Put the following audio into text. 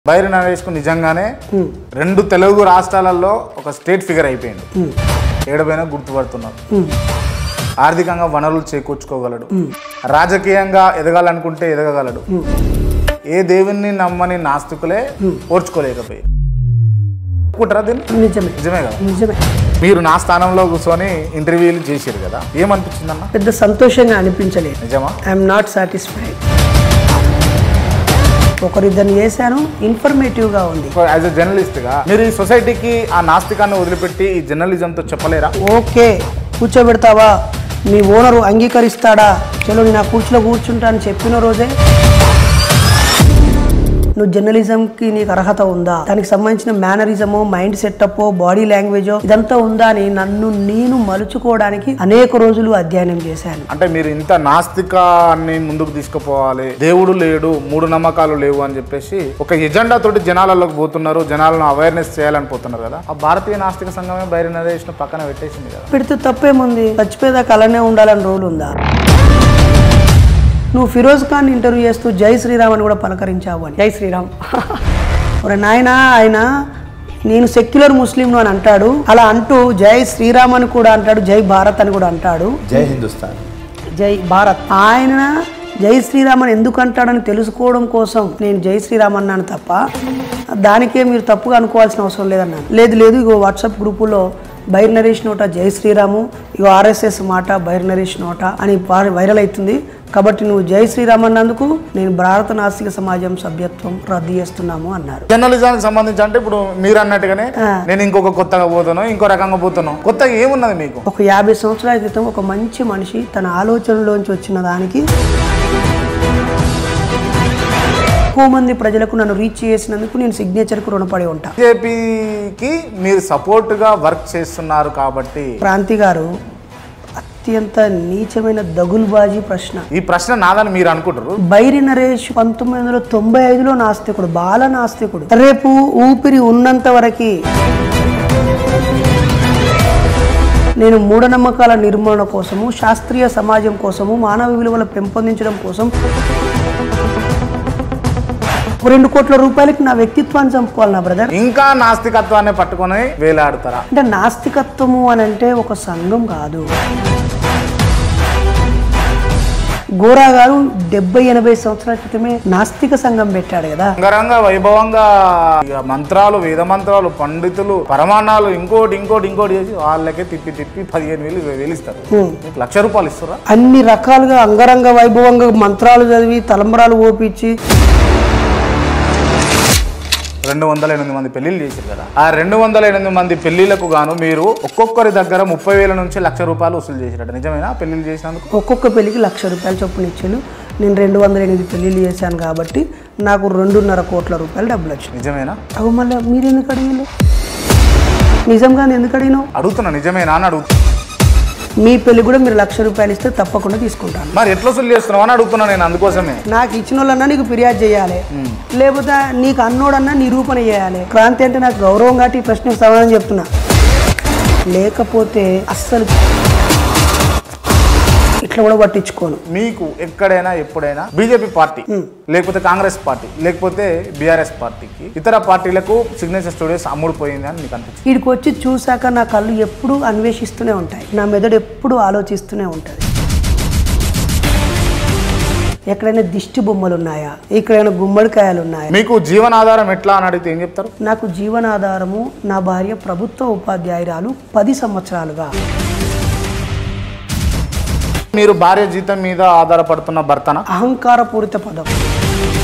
బైరి నరేష్కు నిజంగానే రెండు తెలుగు రాష్ట్రాలలో ఒక స్టేట్ ఫిగర్ అయిపోయింది ఏడపైన గుర్తుపడుతున్నారు ఆర్థికంగా వనరులు చేకూర్చుకోగలడు రాజకీయంగా ఎదగాలనుకుంటే ఎదగగలడు ఏ దేవుణ్ణి నమ్మని నాస్తికులే ఓర్చుకోలేకపోయి ఒప్పుకుంటారా దీన్ని నిజమే నిజమే కదా నిజమే మీరు నా స్థానంలో కూర్చొని ఇంటర్వ్యూలు చేశారు కదా ఏమనిపించిందన్న పెద్ద సంతోషంగా అనిపించలేదు నిజమా ఐఎమ్ నాట్ సాటిస్ఫైడ్ ఒకరిద్దరిని చేశాను ఇన్ఫర్మేటివ్గా ఉంది యాజ్ ఎ జర్నలిస్ట్గా మీరు ఈ సొసైటీకి ఆ నాస్తికాన్ని వదిలిపెట్టి ఈ జర్నలిజంతో చెప్పలేరా ఓకే కూర్చోబెడతావా మీ ఓనరు అంగీకరిస్తాడా చలో నేను ఆ కూర్చులో కూర్చుంటా అని చెప్పిన రోజే నువ్వు జర్నలిజంకి నీకు అర్హత ఉందా దానికి సంబంధించిన మేనరిజమో మైండ్ సెటప్ బాడీ లాంగ్వేజో ఇదంతా ఉందా అని నన్ను నేను మలుచుకోవడానికి అనేక రోజులు అధ్యయనం చేశాను అంటే మీరు ఇంత నాస్తికాన్ని ముందుకు తీసుకుపోవాలి దేవుడు లేడు మూడు నమ్మకాలు లేవు అని చెప్పేసి ఒక ఎజెండా తోటి జనాలలోకి పోతున్నారు జనాలను అవేర్నెస్ చేయాలని పోతున్నారు కదా ఆ భారతీయ నాస్తిక సంఘమే బైరి నరేష్ పక్కన పెట్టేసింది కదా పెడితే తప్పేముంది చచ్చిపోయేదాకా అలానే ఉండాలని రూల్ ఉందా నువ్వు ఫిరోజ్ ఖాన్ ఇంటర్వ్యూ చేస్తూ జై శ్రీరామ్ అని కూడా పలకరించావు అని జై శ్రీరామ్ ఒరే నాయన ఆయన నేను సెక్యులర్ ముస్లింను అని అంటాడు అలా అంటూ జై శ్రీరామ్ అని కూడా అంటాడు జై భారత్ అని కూడా అంటాడు జై హిందుస్థాన్ జై భారత్ ఆయన జై శ్రీరామ్ అని ఎందుకు అంటాడని తెలుసుకోవడం కోసం నేను జై శ్రీరామ్ అన్నాను తప్ప దానికే మీరు తప్పుగా అనుకోవాల్సిన అవసరం లేదన్నాను లేదు లేదు ఇగో వాట్సాప్ గ్రూపులో బైర్ నరేష్ నోట జై శ్రీరాము ఇగో ఆర్ఎస్ఎస్ మాట బైర్ నరేష్ నోట అని వా- వైరల్ అవుతుంది కాబట్టి నువ్వు జై శ్రీరామ్ అన్నందుకు నేను భారత నాస్తిక సమాజం సభ్యత్వం రద్దు చేస్తున్నాము అన్నారు జర్నలిజానికి సంబంధించి అంటే ఇప్పుడు మీరు అన్నట్టుగానే నేను ఇంకొక కొత్తగా పోతాను ఇంకో రకంగా పోతాను కొత్తగా ఏమున్నది మీకు ఒక యాభై సంవత్సరాల క్రితం ఒక మంచి మనిషి తన ఆలోచనలోంచి వచ్చిన దానికి ఎక్కువ మంది ప్రజలకు నన్ను రీచ్ చేసినందుకు నేను సిగ్నేచర్కు రుణపడి ఉంటా బీజేపీకి మీరు సపోర్ట్ గా వర్క్ చేస్తున్నారు కాబట్టి క్రాంతి గారు అత్యంత నీచమైన దగులుబాజీ ప్రశ్న ఈ ప్రశ్న నాదని మీరు అనుకుంటారు బైరి నరేష్ పంతొమ్మిది వందల తొంభై ఐదులో నాస్తికుడు బాల నాస్తికుడు రేపు ఊపిరి ఉన్నంత వరకు నేను మూఢనమ్మకాల నిర్మూలన కోసము శాస్త్రీయ సమాజం కోసము మానవ విలువల పెంపొందించడం కోసం ఒక రెండు కోట్ల రూపాయలకి నా వ్యక్తిత్వాన్ని చంపుకోవాలి నా బ్రదర్ ఇంకా నాస్తికత్వాన్ని పట్టుకొని వేలాడుతారా అంటే నాస్తికత్వము అని అంటే ఒక సంఘం కాదు గోరా గారు డెబ్బై ఎనభై సంవత్సరాల క్రితమే నాస్తిక సంఘం పెట్టాడు కదా అంగరంగ వైభవంగా ఇక మంత్రాలు వేద మంత్రాలు పండితులు పరమాణాలు ఇంకోటి ఇంకోటి ఇంకోటి చేసి వాళ్ళకే తిప్పి తిప్పి పదిహేను వేలు ఇరవై వేలు ఇస్తారు మీకు లక్ష రూపాయలు ఇస్తారా అన్ని రకాలుగా అంగరంగ వైభవంగా మంత్రాలు చదివి తలంబరాలు ఓపించి రెండు వందల ఎనిమిది మంది పెళ్లిళ్ళు చేశారు కదా ఆ రెండు వందల ఎనిమిది మంది పెళ్లిళ్లకు గాను మీరు ఒక్కొక్కరి దగ్గర ముప్పై వేల నుంచి లక్ష రూపాయలు వసూలు చేసినట్టు నిజమేనా పెళ్లిళ్ళు చేసినందుకు ఒక్కొక్క పెళ్లికి లక్ష రూపాయలు చొప్పున ఇచ్చాను నేను రెండు వందల ఎనిమిది పెళ్లిళ్ళు చేశాను కాబట్టి నాకు రెండున్నర కోట్ల రూపాయలు డబ్బులు వచ్చినాయి నిజమేనా అవి మళ్ళీ మీరు ఎందుకు అడిగారు నిజంగా ఎందుకు అడిగినావు అడుగుతున్నా నిజమేనా అని అడుగుతున్నా మీ పెళ్లి కూడా మీరు లక్ష రూపాయలు ఇస్తే తప్పకుండా తీసుకుంటాను మరి ఎట్లా వసూలు చేస్తున్నావు అని అడుగుతున్నా నేను అందుకోసమే నాకు ఇచ్చిన వాళ్ళన్నా నీకు ఫిర్యాదు చేయాలి లేకపోతే నీకు అన్నోడన్నా నిరూపణ చేయాలి క్రాంతి అంటే నాకు గౌరవం కాబట్టి ఈ ప్రశ్నకు సమాధానం చెప్తున్నా లేకపోతే అస్సలు ఇట్లా కూడా పట్టించుకోను మీకు ఎక్కడైనా ఎప్పుడైనా బీజేపీ పార్టీ లేకపోతే కాంగ్రెస్ పార్టీ లేకపోతే బీఆర్ఎస్ పార్టీకి ఇతర పార్టీలకు సిగ్నేచర్ స్టూడియోస్ అమ్ముడుపోయింది అని మీకు అనిపించింది వీడికి వచ్చి చూశాక నా కళ్ళు ఎప్పుడూ అన్వేషిస్తూనే ఉంటాయి నా మెదడు ఎప్పుడూ ఆలోచిస్తూనే ఉంటుంది ఎక్కడైనా దిష్టి బొమ్మలు ఉన్నాయా ఎక్కడైనా గుమ్మడికాయలు ఉన్నాయా మీకు జీవనాధారం ఎట్లా అని అడిగితే ఏం చెప్తారు నాకు జీవనాధారము నా భార్య ప్రభుత్వ ఉపాధ్యాయురాలు పది సంవత్సరాలుగా మీరు భార్య జీతం మీద ఆధారపడుతున్న భర్తన అహంకారపూరిత పదం